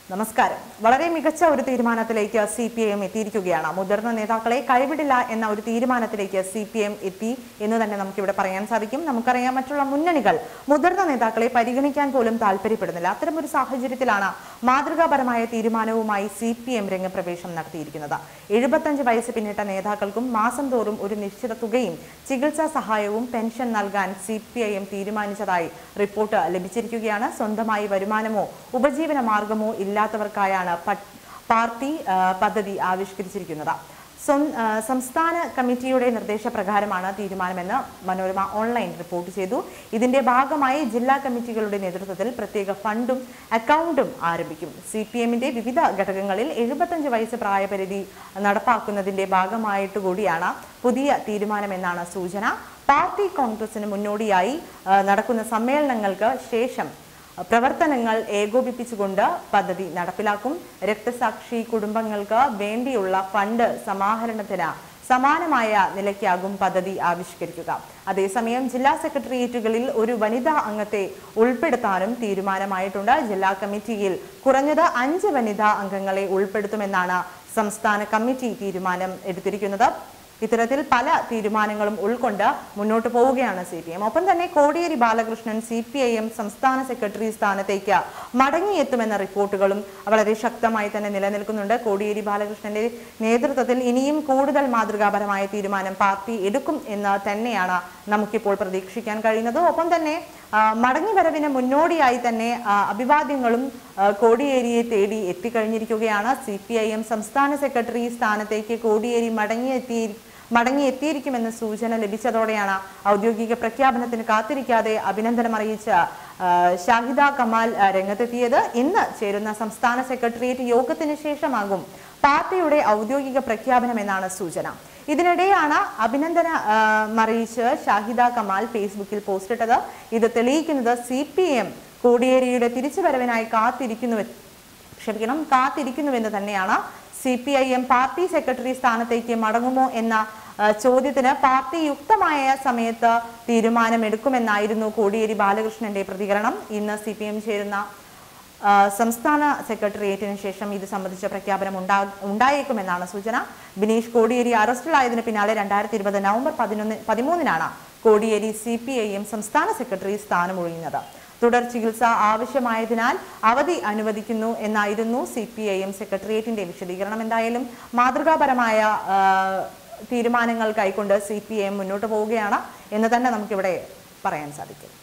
നമസ്കാരം വളരെ മികച്ച ഒരു തീരുമാനത്തിലേക്ക് സി പി എം എത്തിയിരിക്കുകയാണ് മുതിർന്ന നേതാക്കളെ കൈവിടില്ല എന്ന ഒരു തീരുമാനത്തിലേക്ക് സി പി എം എത്തി എന്ന് തന്നെ നമുക്കിവിടെ പറയാൻ സാധിക്കും നമുക്കറിയാം മറ്റുള്ള മുന്നണികൾ മുതിർന്ന നേതാക്കളെ പരിഗണിക്കാൻ പോലും താല്പര്യപ്പെടുന്നില്ല അത്തരമൊരു സാഹചര്യത്തിലാണ് മാതൃകാപരമായ തീരുമാനവുമായി സി പി എം രംഗപ്രവേശം നടത്തിയിരിക്കുന്നത് എഴുപത്തഞ്ച് വയസ്സ് പിന്നിട്ട നേതാക്കൾക്കും മാസം തോറും ഒരു നിശ്ചിത തുകയും ചികിത്സാ സഹായവും പെൻഷൻ നൽകാൻ സി പി ഐ എം തീരുമാനിച്ചതായി റിപ്പോർട്ട് ലഭിച്ചിരിക്കുകയാണ് സ്വന്തമായി വരുമാനമോ ഉപജീവന മാർഗമോ ഇല്ലാത്തവർക്കായാണ് പ- പാർട്ടി ആ, പദ്ധതി ആവിഷ്കരിച്ചിരിക്കുന്നത് സ്വം- ആ, സംസ്ഥാന കമ്മിറ്റിയുടെ നിർദ്ദേശപ്രകാരമാണ് തീരുമാനമെന്ന് മനോരമ ഓൺലൈൻ റിപ്പോർട്ട് ചെയ്തു ഇതിന്റെ ഭാഗമായി ജില്ലാ കമ്മിറ്റികളുടെ നേതൃത്വത്തിൽ പ്രത്യേക ഫണ്ടും അക്കൗണ്ടും ആരംഭിക്കും സി പി എമ്മിന്റെ വിവിധ ഘടകങ്ങളിൽ എഴുപത്തഞ്ച് വയസ്സ് പ്രായപരിധി നടപ്പാക്കുന്നതിന്റെ ഭാഗമായിട്ട് കൂടിയാണ് പുതിയ തീരുമാനമെന്നാണ് സൂചന പാർട്ടി കോൺഗ്രസിന് മുന്നോടിയായി ആ, നടക്കുന്ന സമ്മേളനങ്ങൾക്ക് ശേഷം പ്രവർത്തനങ്ങൾ ഏകോപിപ്പിച്ചുകൊണ്ട് പദ്ധതി നടപ്പിലാക്കും രക്തസാക്ഷി കുടുംബങ്ങൾക്ക് വേണ്ടിയുള്ള ഫണ്ട് സമാഹരണത്തിന് സമാനമായ നിലയ്ക്കാകും പദ്ധതി ആവിഷ്കരിക്കുക അതേസമയം ജില്ലാ സെക്രട്ടേറിയറ്റുകളിൽ ഒരു വനിതാ അംഗത്തെ ഉൾപ്പെടുത്താനും തീരുമാനമായിട്ടുണ്ട് ജില്ലാ കമ്മിറ്റിയിൽ കുറഞ്ഞത് അഞ്ച് വനിതാ അംഗങ്ങളെ ഉൾപ്പെടുത്തുമെന്നാണ് സംസ്ഥാന കമ്മിറ്റി തീരുമാനം എടുത്തിരിക്കുന്നത് ഇത്തരത്തിൽ പല തീരുമാനങ്ങളും ഉൾക്കൊണ്ട് മുന്നോട്ട് പോവുകയാണ് സി പി എം ഒപ്പം തന്നെ Kodiyeri Balakrishnan C P I M സംസ്ഥാന സെക്രട്ടറി സ്ഥാനത്തേക്ക് മടങ്ങിയെത്തുമെന്ന റിപ്പോർട്ടുകളും വളരെ ശക്തമായി തന്നെ നിലനിൽക്കുന്നുണ്ട് കോടിയേരി ബാലകൃഷ്ണന്റെ നേതൃത്വത്തിൽ ഇനിയും കൂടുതൽ മാതൃകാപരമായ തീരുമാനം പാർട്ടി എടുക്കും എന്ന് തന്നെയാണ് നമുക്കിപ്പോൾ പ്രതീക്ഷിക്കാൻ കഴിയുന്നത് ഒപ്പം തന്നെ ആ, മടങ്ങിവരവിന് മുന്നോടിയായി തന്നെ ആ, അഭിവാദ്യങ്ങളും ആ, കോടിയേരിയെ തേടി എത്തിക്കഴിഞ്ഞിരിക്കുകയാണ് സി പി ഐ എം സംസ്ഥാന സെക്രട്ടറി സ്ഥാനത്തേക്ക് കോടിയേരി മടങ്ങിയെത്തി മടങ്ങിയെത്തിയിരിക്കുമെന്ന സൂചന ലഭിച്ചതോടെയാണ് ഔദ്യോഗിക പ്രഖ്യാപനത്തിന് കാത്തിരിക്കാതെ അഭിനന്ദനം അറിയിച്ച ആ, ഷാഹിദ കമാൽ ആ, രംഗത്തെത്തിയത് ഇന്ന് ചേരുന്ന സംസ്ഥാന സെക്രട്ടേറിയറ്റ് യോഗത്തിന് ശേഷമാകും പാർട്ടിയുടെ ഔദ്യോഗിക പ്രഖ്യാപനം എന്നാണ് സൂചന ഇതിനിടെയാണ് അഭിനന്ദന ആ, മറിയിച്ച് ഷാഹിദ കമാൽ ഫേസ്ബുക്കിൽ പോസ്റ്റിട്ടത് ഇത് തെളിയിക്കുന്നത് സി പി എം കോടിയേരിയുടെ തിരിച്ചുവരവിനായി കാത്തിരിക്കുന്നു ക്ഷമിക്കണം കാത്തിരിക്കുന്നുവെന്ന് തന്നെയാണ് C P I M party secretary സ്ഥാനത്തേക്ക് മടങ്ങുമോ എന്ന ആ, ചോദ്യത്തിന് പാർട്ടി യുക്തമായ സമയത്ത് തീരുമാനമെടുക്കുമെന്നായിരുന്നു കോടിയേരി ബാലകൃഷ്ണന്റെ പ്രതികരണം ഇന്ന് സി പി എം ചേരുന്ന ആ, സംസ്ഥാന സെക്രട്ടേറിയറ്റിന് ശേഷം ഇത് സംബന്ധിച്ച പ്രഖ്യാപനം ഉണ്ടാ ഉണ്ടായേക്കുമെന്നാണ് സൂചന ബിനീഷ് കോടിയേരി അറസ്റ്റിലായതിനു പിന്നാലെ രണ്ടായിരത്തി ഇരുപത് നവംബർ പതിനൊന്ന് പതിമൂന്നിനാണ് Kodiyeri C P I M സംസ്ഥാന സെക്രട്ടറി സ്ഥാനമൊഴിയുന്നത് തുടർ ചികിത്സ ആവശ്യമായതിനാൽ അവധി അനുവദിക്കുന്നു എന്നായിരുന്നു സി പി ഐ എം സെക്രട്ടേറിയറ്റിന്റെ വിശദീകരണം എന്തായാലും മാതൃകാപരമായ ആ, തീരുമാനങ്ങൾ കൈക്കൊണ്ട് സി പി എം മുന്നോട്ട് പോവുകയാണ് എന്ന് തന്നെ നമുക്കിവിടെ പറയാൻ സാധിക്കും